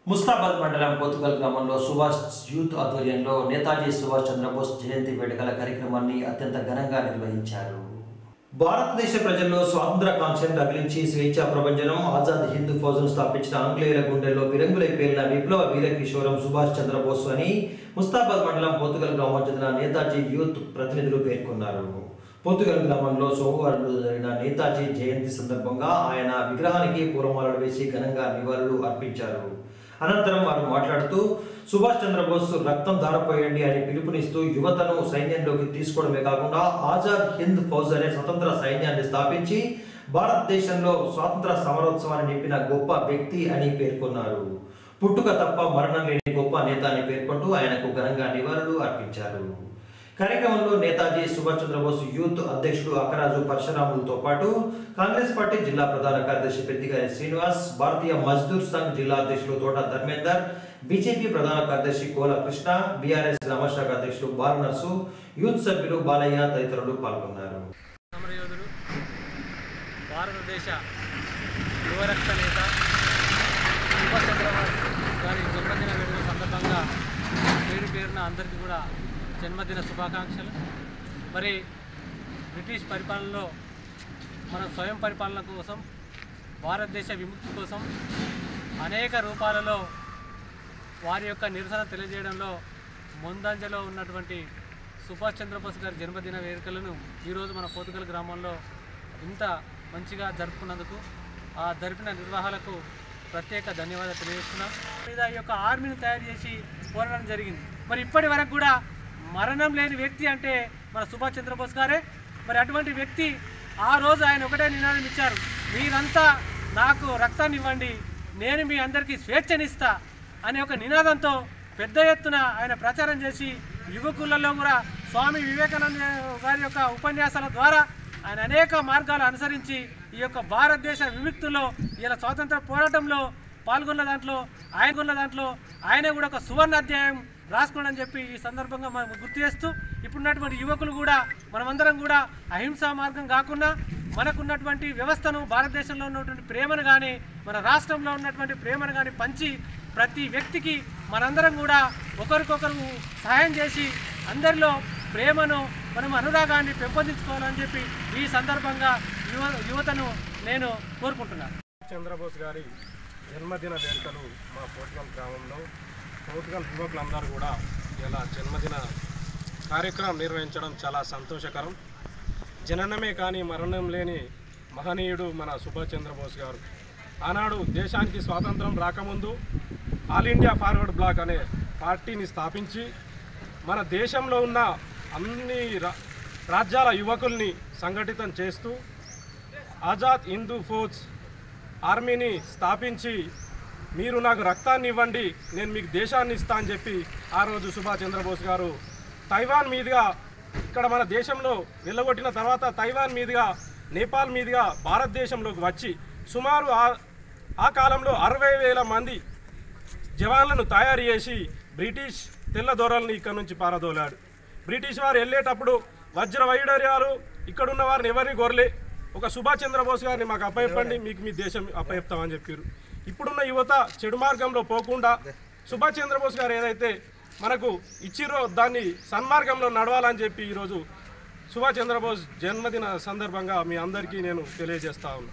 ముస్తాబాద్ మండలం పోతుగల్ గ్రామంలో సుభాష్ యూత్ ఆధ్వర్యంలో నేతాజీ సుభాష్ చంద్రబోస్ జయంతి వేడుకల కార్యక్రమాన్ని అత్యంత ఘనంగా నిర్వహించారు భారతదేశ ప్రజల్లో స్వాతంత్ర కాంక్షను రగిలించి స్వేచ్ఛా ప్రభంజనం ఆజాద్ హిందూ ఫౌజ్ను స్థాపించిన ఆంగ్లేయుల గుండెల్లో విరంగులై పేలిన విప్లవ వీర కిషోరం సుభాష్ చంద్రబోస్ అని ముస్తాబాద్ మండలం పోతుగల్ గ్రామం చెందిన నేతాజీ యూత్ ప్రతినిధులు పేర్కొన్నారు పోతుగల్ గ్రామంలో సోమవారం రోజు జరిగిన నేతాజీ జయంతి సందర్భంగా ఆయన విగ్రహానికి పూలమాలలు వేసి ఘనంగా నివాళులు అర్పించారు అనంతరం వారు మాట్లాడుతూ సుభాష్ చంద్రబోస్ రక్తం ధారపోయండి అని పిలుపునిస్తూ యువతను సైన్యంలోకి తీసుకోవడమే కాకుండా ఆజాద్ హింద్ ఫౌజ్ అనే స్వతంత్ర సైన్యాన్ని స్థాపించి భారతదేశంలో స్వాతంత్ర సమరోత్సవాన్ని నింపిన గొప్ప వ్యక్తి అని పేర్కొన్నారు పుట్టుక తప్ప మరణం లేని గొప్ప నేత అని పేర్కొంటూ ఆయనకు ఘనంగా నివాళులు అర్పించారు కార్యక్రమంలో నేతాజీ సుభాష్ చంద్రబోస్ యూత్ అధ్యక్షుడు అక్కరాజు పరశురాములతో పాటు కాంగ్రెస్ పార్టీ జిల్లా ప్రధాన కార్యదర్శి పెద్దిగారి శ్రీనివాస్ భారతీయ మజ్దూర్ సంఘ్ జిల్లా అధ్యక్షుడు తోట ధర్మేందర్ బీజేపీ ప్రధాన కార్యదర్శి కోల కృష్ణ బీఆర్ఎస్ గ్రామశాఖ అధ్యక్షుడు బాలనర్సు యూత్ సభ్యులు బాలయ్య తదితరులు పాల్గొన్నారు సమరయోధుడు భారతదేశ యువరక్త నేత సుభాష్ చంద్రబోస్ గారి జన్మదిన వేడుకల సందర్భంగా పేరు పేరున అందరికీ కూడా జన్మదిన శుభాకాంక్షలు మరి బ్రిటిష్ పరిపాలనలో మన స్వయం పరిపాలన కోసం భారతదేశ విముక్తి కోసం అనేక రూపాలలో వారి యొక్క నిరసన తెలియజేయడంలో ముందంజలో ఉన్నటువంటి సుభాష్ చంద్రబోస్ గారి జన్మదిన వేడుకలను ఈరోజు మన పోతుగల్ గ్రామంలో ఇంత మంచిగా జరుపుకున్నందుకు ఆ జరిపిన నిర్వాహాలకు ప్రత్యేక ధన్యవాదాలు తెలియజేస్తున్నాం మీద ఈ యొక్క ఆర్మీని తయారు చేసి పోరాడడం జరిగింది మరి ఇప్పటి వరకు కూడా మరణం లేని వ్యక్తి అంటే మన సుభాష్ చంద్రబోస్ గారే మరి అటువంటి వ్యక్తి ఆ రోజు ఆయన ఒకటే నినాదం ఇచ్చారు మీరంతా నాకు రక్తాన్ని ఇవ్వండి నేను మీ అందరికీ స్వేచ్ఛనిస్తా అనే ఒక నినాదంతో పెద్ద ఎత్తున ఆయన ప్రచారం చేసి యువకులలో కూడా స్వామి వివేకానంద గారి యొక్క ఉపన్యాసాల ద్వారా ఆయన అనేక మార్గాలు అనుసరించి ఈ యొక్క భారతదేశ విముక్తిలో ఇలా స్వాతంత్ర పోరాటంలో పాల్గొన్న దాంట్లో ఆయన ఉన్న దాంట్లో ఆయన కూడా ఒక సువర్ణ అధ్యాయం రాసుకోండి చెప్పి ఈ సందర్భంగా మనం గుర్తు చేస్తూ ఇప్పుడున్నటువంటి యువకులు కూడా మనమందరం కూడా అహింసా మార్గం కాకుండా మనకున్నటువంటి వ్యవస్థను భారతదేశంలో ఉన్నటువంటి ప్రేమను కానీ మన రాష్ట్రంలో ఉన్నటువంటి ప్రేమను కానీ పంచి ప్రతి వ్యక్తికి మనందరం కూడా ఒకరికొకరు సహాయం చేసి అందరిలో ప్రేమను మనం అనురాగాన్ని పెంపొందించుకోవాలని చెప్పి ఈ సందర్భంగా యువ యువతను నేను కోరుకుంటున్నాను చంద్రబోస్ గారి జన్మదిన వేడుకలు మా పోర్టుగల్ గ్రామంలో పోర్టుగల్ యువకులందరూ కూడా ఇలా జన్మదిన కార్యక్రమం నిర్వహించడం చాలా సంతోషకరం జననమే కానీ మరణం లేని మహనీయుడు మన సుభాష్ చంద్రబోస్ గారు ఆనాడు దేశానికి స్వాతంత్రం రాకముందు ఆల్ ఇండియా ఫార్వర్డ్ బ్లాక్ అనే పార్టీని స్థాపించి మన దేశంలో ఉన్న అన్ని రా- రాజ్యాల యువకుల్ని సంఘటితం చేస్తూ ఆజాద్ హిందూ ఫౌజ్ ఆర్మీని స్థాపించి మీరు నాకు రక్తాన్ని ఇవ్వండి నేను మీకు దేశాన్ని ఇస్తా అని చెప్పి ఆ రోజు సుభాష్ చంద్రబోస్ గారు తైవాన్ మీదుగా ఇక్కడ మన దేశంలో వెళ్ళగొట్టిన తర్వాత తైవాన్ మీదుగా నేపాల్ మీదుగా భారతదేశంలోకి వచ్చి సుమారు ఆ ఆ కాలంలో అరవై వేల మంది జవాన్లను తయారు చేసి బ్రిటిష్ తెల్ల దొరల్ని ఇక్కడ నుంచి పారదోలాడు బ్రిటిష్ వారు వెళ్ళేటప్పుడు వజ్ర వైడర్యాలు ఇక్కడ ఉన్న వారిని ఎవరిని గొరలే ఒక సుభాష్ చంద్రబోస్ గారిని మాకు అప్పచెప్పండి మీకు మీ దేశం అప్పచెప్తామని చెప్పారు ఇప్పుడున్న యువత చెడు మార్గంలో పోకుండా సుభాష్ చంద్రబోస్ గారు ఏదైతే మనకు ఇచ్చిరో దాన్ని సన్మార్గంలో నడవాలని చెప్పి ఈరోజు సుభాష్ చంద్రబోస్ జన్మదిన సందర్భంగా మీ అందరికీ నేను తెలియజేస్తా ఉన్నాను